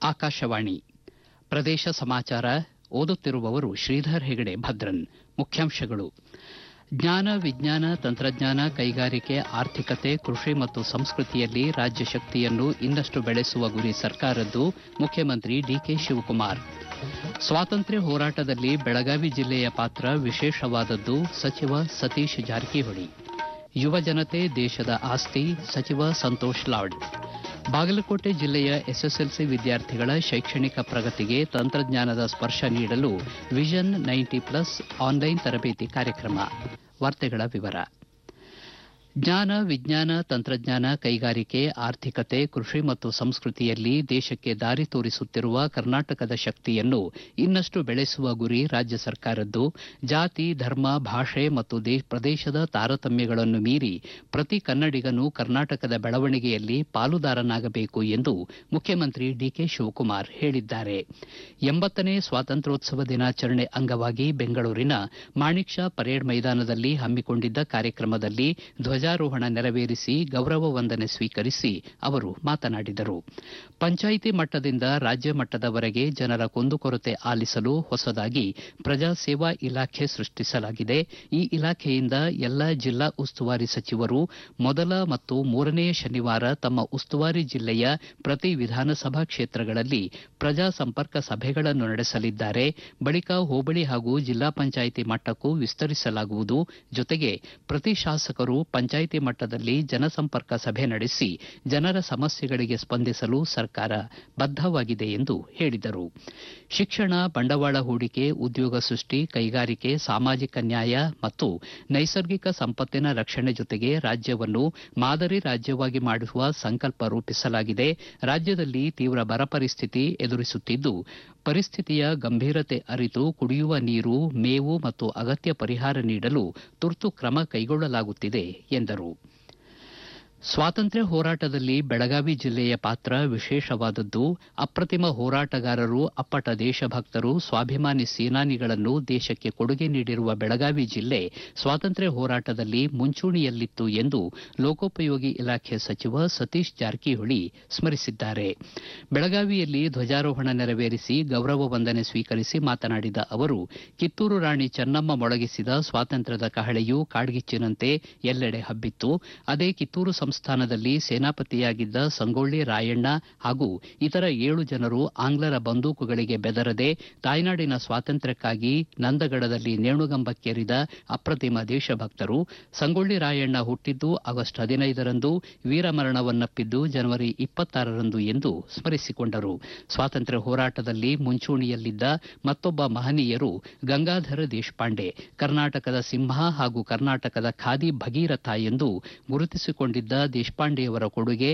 ಆಕಾಶವಾಣಿ ಪ್ರದೇಶ ಸಮಾಚಾರ ಓದುತ್ತಿರುವವರು ಶ್ರೀಧರ್ ಹೆಗಡೆ ಭದ್ರನ್ ಮುಖ್ಯಾಂಶಗಳು ಜ್ಞಾನ ವಿಜ್ಞಾನ ತಂತ್ರಜ್ಞಾನ ಕೈಗಾರಿಕೆ ಆರ್ಥಿಕತೆ ಕೃಷಿ ಮತ್ತು ಸಂಸ್ಕೃತಿಯಲ್ಲಿ ರಾಜ್ಯ ಶಕ್ತಿಯನ್ನು ಇನ್ನಷ್ಟು ಬೆಳೆಸುವ ಗುರಿ ಸರ್ಕಾರದ್ದು ಮುಖ್ಯಮಂತ್ರಿ ಡಿಕೆ ಶಿವಕುಮಾರ್ ಸ್ವಾತಂತ್ರ್ಯ ಹೋರಾಟದಲ್ಲಿ ಬೆಳಗಾವಿ ಜಿಲ್ಲೆಯ ಪಾತ್ರ ವಿಶೇಷವಾದದ್ದು ಸಚಿವ ಸತೀಶ್ ಜಾರಕಿಹೊಳಿ ಯುವ ಜನತೆ ದೇಶದ ಆಸ್ತಿ ಸಚಿವ ಸಂತೋಷ್ ಲಾಡ್ ಬಾಗಲಕೋಟೆ ಜಿಲ್ಲೆಯ ಎಸ್ಎಸ್ಎಲ್ಸಿ ವಿದ್ಯಾರ್ಥಿಗಳ ಶೈಕ್ಷಣಿಕ ಪ್ರಗತಿಗೆ ತಂತ್ರಜ್ಞಾನದ ಸ್ಪರ್ಶ ನೀಡಲು ವಿಷನ್ ನೈಂಟಿ ಪ್ಲಸ್ ಆನ್ಲೈನ್ ತರಬೇತಿ ಕಾರ್ಯಕ್ರಮ ವಾರ್ತೆಗಳ ವಿವರ ಜ್ಞಾನ ವಿಜ್ಞಾನ ತಂತ್ರಜ್ಞಾನ ಕೈಗಾರಿಕೆ ಆರ್ಥಿಕತೆ ಕೃಷಿ ಮತ್ತು ಸಂಸ್ಕೃತಿಯಲ್ಲಿ ದೇಶಕ್ಕೆ ದಾರಿ ತೋರಿಸುತ್ತಿರುವ ಕರ್ನಾಟಕದ ಶಕ್ತಿಯನ್ನು ಇನ್ನಷ್ಟು ಬೆಳೆಸುವ ಗುರಿ ರಾಜ್ಯ ಸರ್ಕಾರದ್ದು ಜಾತಿ ಧರ್ಮ ಭಾಷೆ ಮತ್ತು ಪ್ರದೇಶದ ತಾರತಮ್ಯಗಳನ್ನು ಮೀರಿ ಪ್ರತಿ ಕನ್ನಡಿಗನೂ ಕರ್ನಾಟಕದ ಬೆಳವಣಿಗೆಯಲ್ಲಿ ಪಾಲುದಾರನಾಗಬೇಕು ಎಂದು ಮುಖ್ಯಮಂತ್ರಿ ಡಿಕೆ ಶಿವಕುಮಾರ್ ಹೇಳಿದ್ದಾರೆ ಎಂಬತ್ತನೇ ಸ್ವಾತಂತ್ರ್ಯೋತ್ಸವ ದಿನಾಚರಣೆ ಅಂಗವಾಗಿ ಬೆಂಗಳೂರಿನ ಮಾಣಿಕ್ ಷಾ ಪರೇಡ್ ಮೈದಾನದಲ್ಲಿ ಹಮ್ಮಿಕೊಂಡಿದ್ದ ಕಾರ್ಯಕ್ರಮದಲ್ಲಿ ಧ್ವಜಾರೋಹಣ ನೆರವೇರಿಸಿ ಗೌರವ ವಂದನೆ ಸ್ವೀಕರಿಸಿ ಅವರು ಮಾತನಾಡಿದರು ಪಂಚಾಯಿತಿ ಮಟ್ಟದಿಂದ ರಾಜ್ಯ ಮಟ್ಟದವರೆಗೆ ಜನರ ಕುಂದುಕೊರತೆ ಆಲಿಸಲು ಹೊಸದಾಗಿ ಪ್ರಜಾ ಸೇವಾ ಇಲಾಖೆ ಸೃಷ್ಟಿಸಲಾಗಿದೆ ಈ ಇಲಾಖೆಯಿಂದ ಎಲ್ಲ ಜಿಲ್ಲಾ ಉಸ್ತುವಾರಿ ಸಚಿವರು ಮೊದಲ ಮತ್ತು ಮೂರನೆಯ ಶನಿವಾರ ತಮ್ಮ ಉಸ್ತುವಾರಿ ಜಿಲ್ಲೆಯ ಪ್ರತಿ ವಿಧಾನಸಭಾ ಕ್ಷೇತ್ರಗಳಲ್ಲಿ ಪ್ರಜಾ ಸಂಪರ್ಕ ಸಭೆಗಳನ್ನು ನಡೆಸಲಿದ್ದಾರೆ ಬಳಿಕ ಹೋಬಳಿ ಹಾಗೂ ಜಿಲ್ಲಾ ಪಂಚಾಯಿತಿ ಮಟ್ಟಕ್ಕೂ ವಿಸ್ತರಿಸಲಾಗುವುದು ಜೊತೆಗೆ ಪ್ರತಿ ಶಾಸಕರು ಪಂಚಾಯಿತಿ ಮಟ್ಟದಲ್ಲಿ ಜನಸಂಪರ್ಕ ಸಭೆ ನಡೆಸಿ ಜನರ ಸಮಸ್ಯೆಗಳಿಗೆ ಸ್ಪಂದಿಸಲು ಸರ್ಕಾರ ಬದ್ದವಾಗಿದೆ ಎಂದು ಹೇಳಿದರು ಶಿಕ್ಷಣ ಬಂಡವಾಳ ಹೂಡಿಕೆ ಉದ್ಯೋಗ ಸೃಷ್ಟಿ ಕೈಗಾರಿಕೆ ಸಾಮಾಜಿಕ ನ್ಯಾಯ ಮತ್ತು ನೈಸರ್ಗಿಕ ಸಂಪತ್ತಿನ ರಕ್ಷಣೆ ಜೊತೆಗೆ ರಾಜ್ಯವನ್ನು ಮಾದರಿ ರಾಜ್ಯವಾಗಿ ಮಾಡುವ ಸಂಕಲ್ಪ ರೂಪಿಸಲಾಗಿದೆ ರಾಜ್ಯದಲ್ಲಿ ತೀವ್ರ ಬರ ಪರಿಸ್ಥಿತಿ ಎದುರಿಸುತ್ತಿದ್ದು ಪರಿಸ್ಥಿತಿಯ ಗಂಭೀರತೆ ಅರಿತು ಕುಡಿಯುವ ನೀರು ಮೇವು ಮತ್ತು ಅಗತ್ಯ ಪರಿಹಾರ ನೀಡಲು ತುರ್ತು ಕ್ರಮ ಕೈಗೊಳ್ಳಲಾಗುತ್ತಿದೆ ಎಂದರು ಸ್ವಾತಂತ್ರ್ಯ ಹೋರಾಟದಲ್ಲಿ ಬೆಳಗಾವಿ ಜಿಲ್ಲೆಯ ಪಾತ್ರ ವಿಶೇಷವಾದದ್ದು ಅಪ್ರತಿಮ ಹೋರಾಟಗಾರರು ಅಪ್ಪಟ ದೇಶಭಕ್ತರು ಸ್ವಾಭಿಮಾನಿ ಸೇನಾನಿಗಳನ್ನು ದೇಶಕ್ಕೆ ಕೊಡುಗೆ ನೀಡಿರುವ ಬೆಳಗಾವಿ ಜಿಲ್ಲೆ ಸ್ವಾತಂತ್ರ್ಯ ಹೋರಾಟದಲ್ಲಿ ಮುಂಚೂಣಿಯಲ್ಲಿತ್ತು ಎಂದು ಲೋಕೋಪಯೋಗಿ ಇಲಾಖೆ ಸಚಿವ ಸತೀಶ್ ಜಾರಕಿಹೊಳಿ ಸ್ಮರಿಸಿದ್ದಾರೆ ಬೆಳಗಾವಿಯಲ್ಲಿ ಧ್ವಜಾರೋಹಣ ನೆರವೇರಿಸಿ ಗೌರವ ವಂದನೆ ಸ್ವೀಕರಿಸಿ ಮಾತನಾಡಿದ ಅವರು ಕಿತ್ತೂರು ರಾಣಿ ಚೆನ್ನಮ್ಮ ಮೊಳಗಿಸಿದ ಸ್ವಾತಂತ್ರ್ಯದ ಕಹಳೆಯು ಕಾಡ್ಗಿಚ್ಚಿನಂತೆ ಎಲ್ಲೆಡೆ ಹಬ್ಬಿತ್ತು ಅದೇ ಕಿತ್ತೂರು ಸಂಸ್ಥಾನದಲ್ಲಿ ಸೇನಾಪತಿಯಾಗಿದ್ದ ಸಂಗೊಳ್ಳಿ ರಾಯಣ್ಣ ಹಾಗೂ ಇತರ ಏಳು ಜನರು ಆಂಗ್ಲರ ಬಂದೂಕುಗಳಿಗೆ ಬೆದರದೆ ತಾಯ್ನಾಡಿನ ಸ್ವಾತಂತ್ರ್ಯಕ್ಕಾಗಿ ನಂದಗಡದಲ್ಲಿ ನೇಣುಗಂಬಕ್ಕೇರಿದ ಅಪ್ರತಿಮ ದೇಶಭಕ್ತರು ಸಂಗೊಳ್ಳಿ ರಾಯಣ್ಣ ಹುಟ್ಟಿದ್ದು ಆಗಸ್ಟ್ ಹದಿನೈದರಂದು ವೀರಮರಣವನ್ನಪ್ಪಿದ್ದು ಜನವರಿ ಇಪ್ಪತ್ತಾರರಂದು ಎಂದು ಸ್ಮರಿಸಿಕೊಂಡರು ಸ್ವಾತಂತ್ರ್ಯ ಹೋರಾಟದಲ್ಲಿ ಮುಂಚೂಣಿಯಲ್ಲಿದ್ದ ಮತ್ತೊಬ್ಬ ಮಹನೀಯರು ಗಂಗಾಧರ ದೇಶಪಾಂಡೆ ಕರ್ನಾಟಕದ ಸಿಂಹ ಹಾಗೂ ಕರ್ನಾಟಕದ ಖಾದಿ ಭಗೀರಥ ಎಂದು ಗುರುತಿಸಿಕೊಂಡಿದ್ದ ದೇಶಪಾಂಡೆಯವರ ಕೊಡುಗೆ